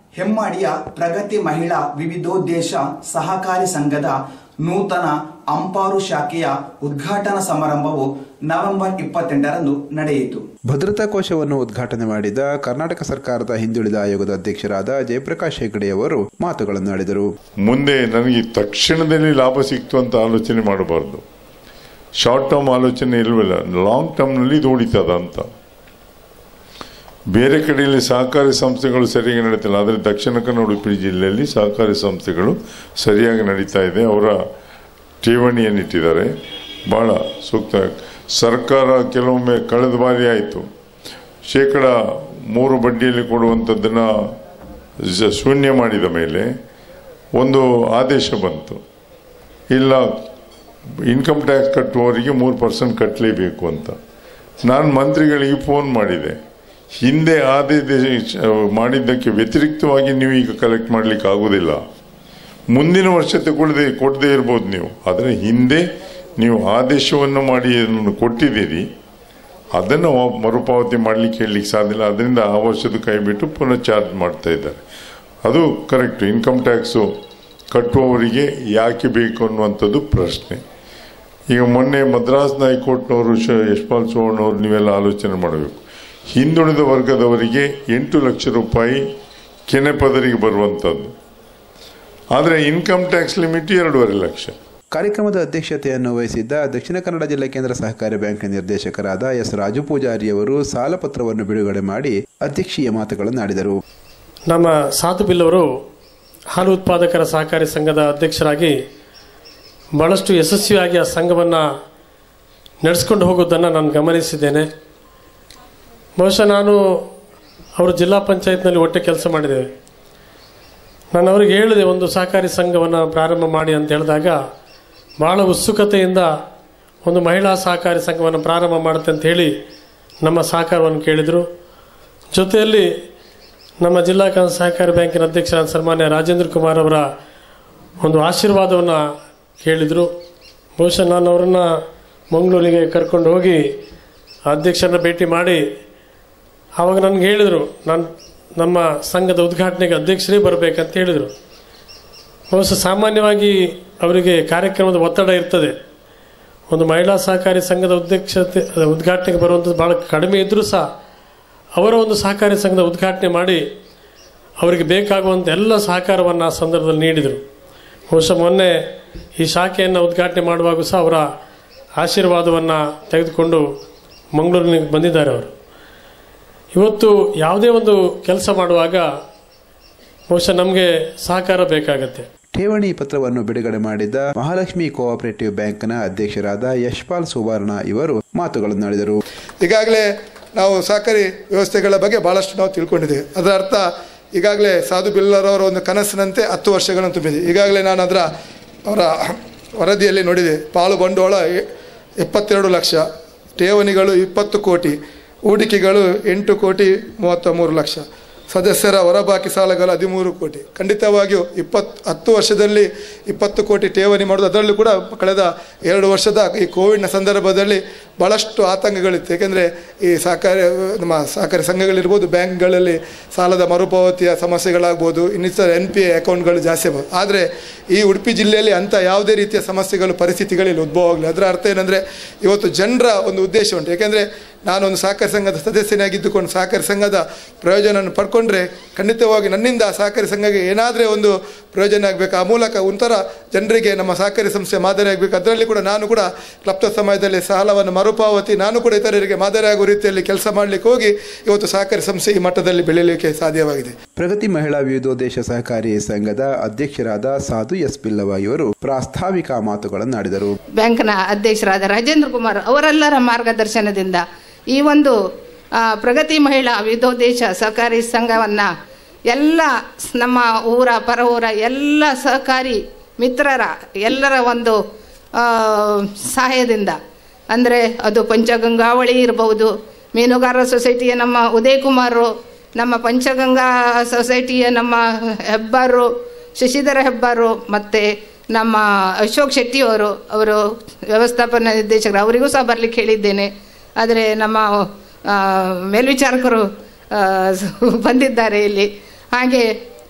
ಹೆಮ್ಮಾಡಿಯ ಪ್ರಗತಿ ಮಹಿಳಾ ವಿವಿಧೋದ್ದೇಶ ಸಹಕಾರಿ ಸಂಘದ ನೂತನ ಅಂಪಾರು ಶಾಖೆಯ ಉದ್ಘಾಟನಾ ಸಮಾರಂಭವು ನವೆಂಬರ್ ಇಪ್ಪತ್ತೆಂಟರಂದು ನಡೆಯಿತು ಭದ್ರತಾ ಕೋಶವನ್ನು ಉದ್ಘಾಟನೆ ಮಾಡಿದ ಕರ್ನಾಟಕ ಸರ್ಕಾರದ ಹಿಂದುಳಿದ ಆಯೋಗದ ಅಧ್ಯಕ್ಷರಾದ ಜಯಪ್ರಕಾಶ್ ಹೆಗಡೆಯವರು ಮಾತುಗಳನ್ನಾಡಿದರು ಮುಂದೆ ನನಗೆ ತಕ್ಷಣದಲ್ಲಿ ಲಾಭ ಸಿಕ್ತು ಅಂತ ಆಲೋಚನೆ ಮಾಡಬಾರ್ದು ಶಾರ್ಟ್ ಟರ್ಮ್ ಆಲೋಚನೆ ಇಲ್ವಲ್ಲ ಲಾಂಗ್ ಟರ್ಮ್ನಲ್ಲಿ ಇದು ಉಳಿತದ ಅಂತ ಬೇರೆ ಕಡೆಯಲ್ಲಿ ಸಹಕಾರಿ ಸಂಸ್ಥೆಗಳು ಸರಿಯಾಗಿ ನಡೀತಿಲ್ಲ ಆದರೆ ದಕ್ಷಿಣ ಕನ್ನಡ ಉಡುಪಿ ಜಿಲ್ಲೆಯಲ್ಲಿ ಸಹಕಾರಿ ಸಂಸ್ಥೆಗಳು ಸರಿಯಾಗಿ ನಡೀತಾ ಇದೆ ಅವರ ಠೇವಣಿಯನ್ನಿಟ್ಟಿದ್ದಾರೆ ಭಾಳ ಸೂಕ್ತ ಸರ್ಕಾರ ಕೆಲವೊಮ್ಮೆ ಕಳೆದ ಬಾರಿ ಆಯಿತು ಶೇಕಡ ಮೂರು ಬಡ್ಡಿಯಲ್ಲಿ ಕೊಡುವಂಥದ್ದನ್ನು ಜ- ಶೂನ್ಯ ಮಾಡಿದ ಮೇಲೆ ಒಂದು ಆದೇಶ ಬಂತು ಇಲ್ಲ ಇನ್ಕಮ್ ಟ್ಯಾಕ್ಸ್ ಕಟ್ಟುವವರಿಗೆ ಮೂರು ಪರ್ಸೆಂಟ್ ಕಟ್ಟಲೇಬೇಕು ಅಂತ ನಾನು ಮಂತ್ರಿಗಳಿಗೆ ಫೋನ್ ಮಾಡಿದೆ ಹಿಂದೆ ಆದೇಶ ಮಾಡಿದ್ದಕ್ಕೆ ವ್ಯತಿರಿಕ್ತವಾಗಿ ನೀವು ಈಗ ಕಲೆಕ್ಟ್ ಮಾಡಲಿಕ್ಕೆ ಆಗೋದಿಲ್ಲ ಮುಂದಿನ ವರ್ಷ ತಗೊಳ್ಳದೆ ಕೊಡದೇ ಇರ್ಬೋದು ನೀವು ಆದರೆ ಹಿಂದೆ ನೀವು ಆದೇಶವನ್ನು ಮಾಡಿ ಅದನ್ನು ಕೊಟ್ಟಿದ್ದೀರಿ ಅದನ್ನು ವಾ- ಮರುಪಾವತಿ ಮಾಡಲಿಕ್ಕೆ ಹೇಳಲಿಕ್ಕೆ ಸಾಧ್ಯ ಇಲ್ಲ ಅದರಿಂದ ಆ ವರ್ಷದ ಕೈ ಬಿಟ್ಟು ಪುನಃ ಚಾರ್ಜ್ ಮಾಡ್ತಾ ಇದ್ದಾರೆ ಅದು ಕರೆಕ್ಟ್ ಇನ್ಕಮ್ ಟ್ಯಾಕ್ಸು ಕಟ್ಟುವವರಿಗೆ ಯಾಕೆ ಬೇಕು ಅನ್ನುವಂಥದ್ದು ಪ್ರಶ್ನೆ ಈಗ ಮೊನ್ನೆ ಮದ್ರಾಸ್ನ ಹೈಕೋರ್ಟ್ನವರು ಶ ಯಶ್ಪಾಲ್ ಚೌಹಾಣ್ ನೀವೆಲ್ಲ ಆಲೋಚನೆ ಮಾಡಬೇಕು ಹಿಂದುಳಿದ ವರ್ಗದವರಿಗೆ ಎಂಟು ಲಕ್ಷ ರೂಪಾಯಿ ಕೆನೆಪದರಿಗೆ ಬರುವಂಥದ್ದು ಆದರೆ ಇನ್ಕಮ್ ಟ್ಯಾಕ್ಸ್ ಲಿಮಿಟ್ ಎರಡೂವರೆ ಲಕ್ಷ ಕಾರ್ಯಕ್ರಮದ ಅಧ್ಯಕ್ಷತೆಯನ್ನು ವಹಿಸಿದ್ದ ದಕ್ಷಿಣ ಕನ್ನಡ ಜಿಲ್ಲಾ ಕೇಂದ್ರ ಸಹಕಾರಿ ಬ್ಯಾಂಕ್ ನಿರ್ದೇಶಕರಾದ ಎಸ್ ರಾಜು ಪೂಜಾರಿಯವರು ಸಾಲ ಪತ್ರವನ್ನು ಬಿಡುಗಡೆ ಮಾಡಿ ಅಧ್ಯಕ್ಷೀಯ ಮಾತುಗಳನ್ನಾಡಿದರು ನಮ್ಮ ಸಾಧು ಬಿಲ್ಲವರು ಹಾಲು ಉತ್ಪಾದಕರ ಸಹಕಾರಿ ಸಂಘದ ಅಧ್ಯಕ್ಷರಾಗಿ ಭಾಳಷ್ಟು ಯಶಸ್ವಿಯಾಗಿ ಆ ಸಂಘವನ್ನು ನಡೆಸ್ಕೊಂಡು ಹೋಗೋದನ್ನು ನಾನು ಗಮನಿಸಿದ್ದೇನೆ ಬಹುಶಃ ನಾನು ಅವರು ಜಿಲ್ಲಾ ಪಂಚಾಯತ್ನಲ್ಲಿ ಒಟ್ಟೆ ಕೆಲಸ ಮಾಡಿದ್ದೇವೆ ನಾನು ಅವರಿಗೆ ಹೇಳಿದೆ ಒಂದು ಸಹಕಾರಿ ಸಂಘವನ್ನು ಪ್ರಾರಂಭ ಮಾಡಿ ಅಂತ ಹೇಳಿದಾಗ ಭಾಳ ಉತ್ಸುಕತೆಯಿಂದ ಒಂದು ಮಹಿಳಾ ಸಹಕಾರಿ ಸಂಘವನ್ನು ಪ್ರಾರಂಭ ಮಾಡುತ್ತೆ ಅಂತ ಹೇಳಿ ನಮ್ಮ ಸಹಕಾರವನ್ನು ಕೇಳಿದರು ಜೊತೆಯಲ್ಲಿ ನಮ್ಮ ಜಿಲ್ಲಾ ಕ- ಸಹಕಾರಿ ಬ್ಯಾಂಕಿನ ಅಧ್ಯಕ್ಷರಾದ ಸನ್ಮಾನ್ಯ ರಾಜೇಂದ್ರ ಕುಮಾರ್ ಅವರ ಒಂದು ಆಶೀರ್ವಾದವನ್ನು ಕೇಳಿದರು ಬಹುಶಃ ನಾನು ಅವರನ್ನು ಮಂಗಳೂರಿಗೆ ಕರ್ಕೊಂಡು ಹೋಗಿ ಅಧ್ಯಕ್ಷರನ್ನ ಭೇಟಿ ಮಾಡಿ ಆವಾಗ ನನಗೆ ಹೇಳಿದರು ನಾನು ನಮ್ಮ ಸಂಘದ ಉದ್ಘಾಟನೆಗೆ ಅಧ್ಯಕ್ಷರೇ ಬರಬೇಕಂತ ಹೇಳಿದರು ಬಹುಶಃ ಸಾಮಾನ್ಯವಾಗಿ ಅವರಿಗೆ ಕಾರ್ಯಕ್ರಮದ ಒತ್ತಡ ಇರ್ತದೆ ಒಂದು ಮಹಿಳಾ ಸಹಕಾರಿ ಸಂಘದ ಅಧ್ಯಕ್ಷತೆ ಉದ್ಘಾಟನೆಗೆ ಬರುವಂಥದ್ದು ಭಾಳ ಕಡಿಮೆ ಇದ್ದರೂ ಸಹ ಅವರ ಒಂದು ಸಹಕಾರಿ ಸಂಘದ ಉದ್ಘಾಟನೆ ಮಾಡಿ ಅವರಿಗೆ ಬೇಕಾಗುವಂಥ ಎಲ್ಲ ಸಹಕಾರವನ್ನು ಆ ಸಂದರ್ಭದಲ್ಲಿ ನೀಡಿದರು ಬಹುಶಃ ಮೊನ್ನೆ ಈ ಶಾಖೆಯನ್ನು ಉದ್ಘಾಟನೆ ಮಾಡುವಾಗ ಸಹ ಅವರ ಆಶೀರ್ವಾದವನ್ನು ತೆಗೆದುಕೊಂಡು ಮಂಗಳೂರಿನಿಗೆ ಬಂದಿದ್ದಾರೆ ಅವರು ಇವತ್ತು ಯಾವುದೇ ಒಂದು ಕೆಲಸ ಮಾಡುವಾಗ ಬಹುಶಃ ನಮಗೆ ಸಹಕಾರ ಬೇಕಾಗತ್ತೆ ಠೇವಣಿ ಪತ್ರವನ್ನು ಬಿಡುಗಡೆ ಮಾಡಿದ ಮಹಾಲಕ್ಷ್ಮಿ ಕೋಆಪರೇಟಿವ್ ಬ್ಯಾಂಕ್ನ ಅಧ್ಯಕ್ಷರಾದ ಯಶ್ಪಾಲ್ ಸುವರ್ಣ ಇವರು ಮಾತುಗಳನ್ನಾಡಿದರು ಈಗಾಗಲೇ ನಾವು ಸಹಕಾರಿ ವ್ಯವಸ್ಥೆಗಳ ಬಗ್ಗೆ ಭಾಳಷ್ಟು ನಾವು ತಿಳ್ಕೊಂಡಿದ್ದೇವೆ ಅದರ ಅರ್ಥ ಈಗಾಗಲೇ ಸಾಧು ಬಿಲ್ಲರವರ ಒಂದು ಕನಸಿನಂತೆ ಹತ್ತು ವರ್ಷಗಳನ್ನು ತುಂಬಿದೆ ಈಗಾಗಲೇ ನಾನು ಅದರ ಅವರ ವರದಿಯಲ್ಲಿ ನೋಡಿದೆ ಪಾಲು ಬಂಡವಾಳ ಎ- ಎಪ್ಪತ್ತೆರಡು ಲಕ್ಷ ಠೇವಣಿಗಳು ಇಪ್ಪತ್ತು ಕೋಟಿ ಹೂಡಿಕೆಗಳು ಎಂಟು ಕೋಟಿ ಮೂವತ್ತ ಮೂರು ಲಕ್ಷ ಸದಸ್ಯರ ಹೊರಬಾಕಿ ಸಾಲಗಳು ಹದಿಮೂರು ಕೋಟಿ ಖಂಡಿತವಾಗಿಯೂ ಇಪ್ಪತ್ತು ಹತ್ತು ವರ್ಷದಲ್ಲಿ ಇಪ್ಪತ್ತು ಕೋಟಿ ಠೇವಣಿ ಮಾಡೋದು ಅದರಲ್ಲೂ ಕೂಡ ಕಳೆದ ಎರಡು ವರ್ಷದ ಈ ಕೋವಿಡ್ನ ಸಂದರ್ಭದಲ್ಲಿ ಭಾಳಷ್ಟು ಆತಂಕಗಳಿತ್ತು ಏಕೆಂದರೆ ಈ ಸಹಕಾರಿ ನಮ್ಮ ಸಹಕಾರಿ ಸಂಘಗಳಿರ್ಬೋದು ಬ್ಯಾಂಕ್ಗಳಲ್ಲಿ ಸಾಲದ ಮರುಪಾವತಿಯ ಸಮಸ್ಯೆಗಳಾಗ್ಬೋದು ಇನ್ನಿತರ ಎನ್ ಪಿ ಎ ಅಕೌಂಟ್ಗಳು ಜಾಸ್ತಿ ಆಗ್ಬೋದು ಆದರೆ ಈ ಉಡುಪಿ ಜಿಲ್ಲೆಯಲ್ಲಿ ಅಂಥ ಯಾವುದೇ ರೀತಿಯ ಸಮಸ್ಯೆಗಳು ಪರಿಸ್ಥಿತಿಗಳಿಲ್ಲ ಉದ್ಭವ ಆಗಲಿ ಅದರ ಅರ್ಥ ಏನಂದರೆ ಇವತ್ತು ಜನರ ಒಂದು ಉದ್ದೇಶ ಉಂಟು ಏಕೆಂದರೆ ನಾನೊಂದು ಸಹಕಾರಿ ಸಂಘದ ಸದಸ್ಯನಾಗಿದ್ದುಕೊಂಡು ಸಹಕಾರಿ ಸಂಘದ ಪ್ರಯೋಜನವನ್ನು ಪಡ್ಕೊಂಡ್ರೆ ಖಂಡಿತವಾಗಿ ನನ್ನಿಂದ ಸಹಕಾರಿ ಸಂಘಕ್ಕೆ ಏನಾದರೆ ಒಂದು ಪ್ರಯೋಜನ ಆಗಬೇಕು ಆ ಮೂಲಕ ಒಂಥರ ಜನರಿಗೆ ನಮ್ಮ ಸಹಕಾರಿ ಸಂಸ್ಥೆ ಮಾದರಿ ಆಗಬೇಕು ಅದರಲ್ಲಿ ಕೂಡ ನಾನು ಕೂಡ ಕ್ಲಪ್ತ ಸಮಯದಲ್ಲಿ ಸಾಲವನ್ನು ಮರುಪಾವತಿ ನಾನು ಕೂಡ ಇತರರಿಗೆ ಮಾದರಿ ಆಗುವ ರೀತಿಯಲ್ಲಿ ಕೆಲಸ ಮಾಡಲಿಕ್ಕೆ ಹೋಗಿ ಇವತ್ತು ಸಹಕಾರಿ ಸಂಸ್ಥೆ ಈ ಮಟ್ಟದಲ್ಲಿ ಬೆಳೀಲಿಕ್ಕೆ ಸಾಧ್ಯವಾಗಿದೆ ಪ್ರಗತಿ ಮಹಿಳಾ ವಿವಿಧೋದ್ದೇಶ ಸಹಕಾರಿ ಸಂಘದ ಅಧ್ಯಕ್ಷರಾದ ಸಾಧು ಎಸ್ ಬಿಲ್ಲವ ಇವರು ಪ್ರಾಸ್ತಾವಿಕ ಮಾತುಗಳನ್ನಾಡಿದರು ಬ್ಯಾಂಕ್ನ ಅಧ್ಯಕ್ಷರಾದ ರಾಜೇಂದ್ರ ಕುಮಾರ್ ಅವರೆಲ್ಲರ ಮಾರ್ಗದರ್ಶನದಿಂದ ಈ ಒಂದು ಆ, ಪ್ರಗತಿ ಮಹಿಳಾ ವಿಧೋದ್ದೇಶ ಸಹಕಾರಿ ಸಂಘವನ್ನು ಎಲ್ಲ ಸ್- ನಮ್ಮ ಊರ ಪರ ಊರ ಎಲ್ಲ ಸಹಕಾರಿ ಮಿತ್ರರ ಎಲ್ಲರ ಒಂದು ಆ, ಸಹಾಯದಿಂದ ಅಂದರೆ ಅದು ಪಂಚಗಂಗಾವಳಿ ಇರಬಹುದು ಮೀನುಗಾರರ ಸೊಸೈಟಿಯ ನಮ್ಮ ಉದಯ್ ಕುಮಾರು ನಮ್ಮ ಪಂಚಗಂಗಾ ಸೊಸೈಟಿಯ ನಮ್ಮ ಹೆಬ್ಬಾರು ಶಶಿಧರ ಹೆಬ್ಬಾರು ಮತ್ತು ನಮ್ಮ ಅಶೋಕ್ ಶೆಟ್ಟಿಯವರು ಅವರು ವ್ಯವಸ್ಥಾಪನಾ ನಿರ್ದೇಶಕರು ಅವರಿಗೂ ಸಹ ಬರಲಿಕ್ಕೆ ಹೇಳಿದ್ದೇನೆ ಆದರೆ ನಮ್ಮ ಆ, ಮೇಲ್ವಿಚಾರಕರು ಆ, ಬಂದಿದ್ದಾರೆ ಇಲ್ಲಿ ಹಾಗೆ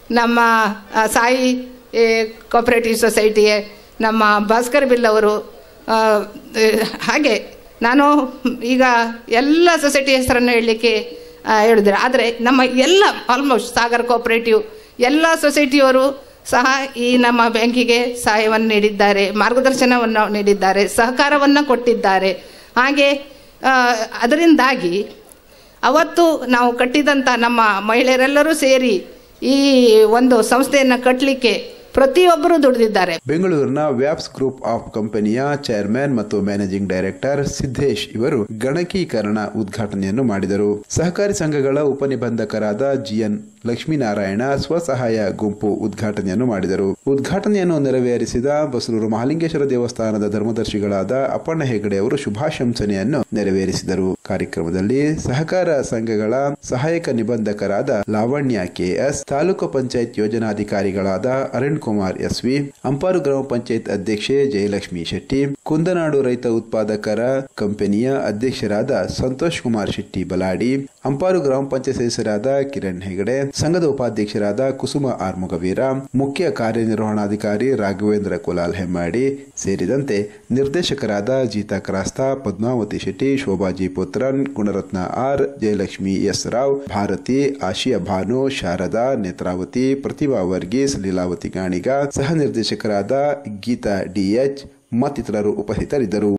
ನಮ್ಮ ಆ, ಸಾಯಿ ಏ, ಕೋಪರೇಟಿವ್ ಸೊಸೈಟಿ ನಮ್ಮ ಭಾಸ್ಕರ್ ಬಿಲ್ ಅವರು ಆ, ಏ, ಹಾಗೆ ನಾನು ಈಗ ಎಲ್ಲ ಸೊಸೈಟಿ ಹೆಸರನ್ನು ಹೇಳಲಿಕ್ಕೆ ಹೇಳಿದ್ರೆ ಆದರೆ ನಮ್ಮ ಎಲ್ಲ ಆಲ್ಮೋಸ್ಟ್ ಸಾಗರ್ ಕೋಪರೇಟಿವ್ ಎಲ್ಲ ಸೊಸೈಟಿಯವರು ಸಹ ಈ ನಮ್ಮ ಬ್ಯಾಂಕಿಗೆ ಸಹಾಯವನ್ನು ನೀಡಿದ್ದಾರೆ ಮಾರ್ಗದರ್ಶನವನ್ನು ನೀಡಿದ್ದಾರೆ ಸಹಕಾರವನ್ನು ಕೊಟ್ಟಿದ್ದಾರೆ ಹಾಗೆ ಆ, ಅದರಿಂದಾಗಿ ಅವತ್ತು ನಾವು ಕಟ್ಟಿದಂಥ ನಮ್ಮ ಮಹಿಳೆಯರೆಲ್ಲರೂ ಸೇರಿ ಈ ಒಂದು ಸಂಸ್ಥೆಯನ್ನು ಕಟ್ಟಲಿಕ್ಕೆ ಪ್ರತಿಯೊಬ್ಬರು ದುಡಿದಿದ್ದಾರೆ ಬೆಂಗಳೂರಿನ ವ್ಯಾಪ್ಸ್ ಗ್ರೂಪ್ ಆಫ್ ಕಂಪನಿಯ ಚೇರ್ಮನ್ ಮತ್ತು ಮ್ಯಾನೇಜಿಂಗ್ ಡೈರೆಕ್ಟರ್ ಸಿದ್ದೇಶ್ ಇವರು ಗಣಕೀಕರಣ ಉದ್ಘಾಟನೆಯನ್ನು ಮಾಡಿದರು ಸಹಕಾರಿ ಸಂಘಗಳ ಉಪನಿಬಂಧಕರಾದ ಜಿಎನ್ ಲಕ್ಷ್ಮೀನಾರಾಯಣ ಸ್ವಸಹಾಯ ಗುಂಪು ಉದ್ಘಾಟನೆಯನ್ನು ಮಾಡಿದರು ಉದ್ಘಾಟನೆಯನ್ನು ನೆರವೇರಿಸಿದ ಬಸರೂರು ಮಹಾಲಿಂಗೇಶ್ವರ ದೇವಸ್ಥಾನದ ಧರ್ಮದರ್ಶಿಗಳಾದ ಅಪ್ಪಣ್ಣ ಹೆಗಡೆ ಅವರು ಶುಭಾಶಂಸನೆಯನ್ನು ನೆರವೇರಿಸಿದರು ಕಾರ್ಯಕ್ರಮದಲ್ಲಿ ಸಹಕಾರ ಸಂಘಗಳ ಸಹಾಯಕ ನಿಬಂಧಕರಾದ ಲಾವಣ್ಯ ಕೆಎಸ್ ತಾಲೂಕು ಪಂಚಾಯತ್ ಯೋಜನಾಧಿಕಾರಿಗಳಾದ ಅರುಣ್ ಕುಮಾರ್ ಎಸ್ವಿ ಅಂಪಾರು ಗ್ರಾಮ ಪಂಚಾಯತ್ ಅಧ್ಯಕ್ಷೆ ಜಯಲಕ್ಷ್ಮಿ ಶೆಟ್ಟಿ ಕುಂದನಾಡು ರೈತ ಉತ್ಪಾದಕರ ಕಂಪನಿಯ ಅಧ್ಯಕ್ಷರಾದ ಸಂತೋಷ್ ಕುಮಾರ್ ಶೆಟ್ಟಿ ಬಲಾಡಿ ಅಂಪಾರು ಗ್ರಾಮ ಪಂಚಾಯತ್ ಸದಸ್ಯರಾದ ಕಿರಣ್ ಹೆಗಡೆ ಸಂಘದ ಉಪಾಧ್ಯಕ್ಷರಾದ ಕುಸುಮ ಆರ್ ಮುಗವೀರ ಮುಖ್ಯ ಕಾರ್ಯನಿರ್ವಹಣಾಧಿಕಾರಿ ರಾಘವೇಂದ್ರ ಕುಲಾಲ್ ಹೆಮ್ಮಾಡಿ ಸೇರಿದಂತೆ ನಿರ್ದೇಶಕರಾದ ಗೀತಾ ಕ್ರಾಸ್ತಾ ಪದ್ಮಾವತಿ ಶೆಟ್ಟಿ ಶೋಭಾಜಿ ಪುತ್ರನ್ ಗುಣರತ್ನ ಆರ್ ಜಯಲಕ್ಷ್ಮಿ ಎಸ್ ರಾವ್ ಭಾರತಿ ಆಶಿಯಾ ಭಾನು ಶಾರದಾ ನೇತ್ರಾವತಿ ಪ್ರತಿಭಾ ವರ್ಗೀಸ್ ಲೀಲಾವತಿ ಗಾಣಿಗ ಸಹ ನಿರ್ದೇಶಕರಾದ ಗೀತಾ ಡಿಎಚ್ ಮತ್ತಿತರರು ಉಪಸ್ಥಿತರಿದ್ದರು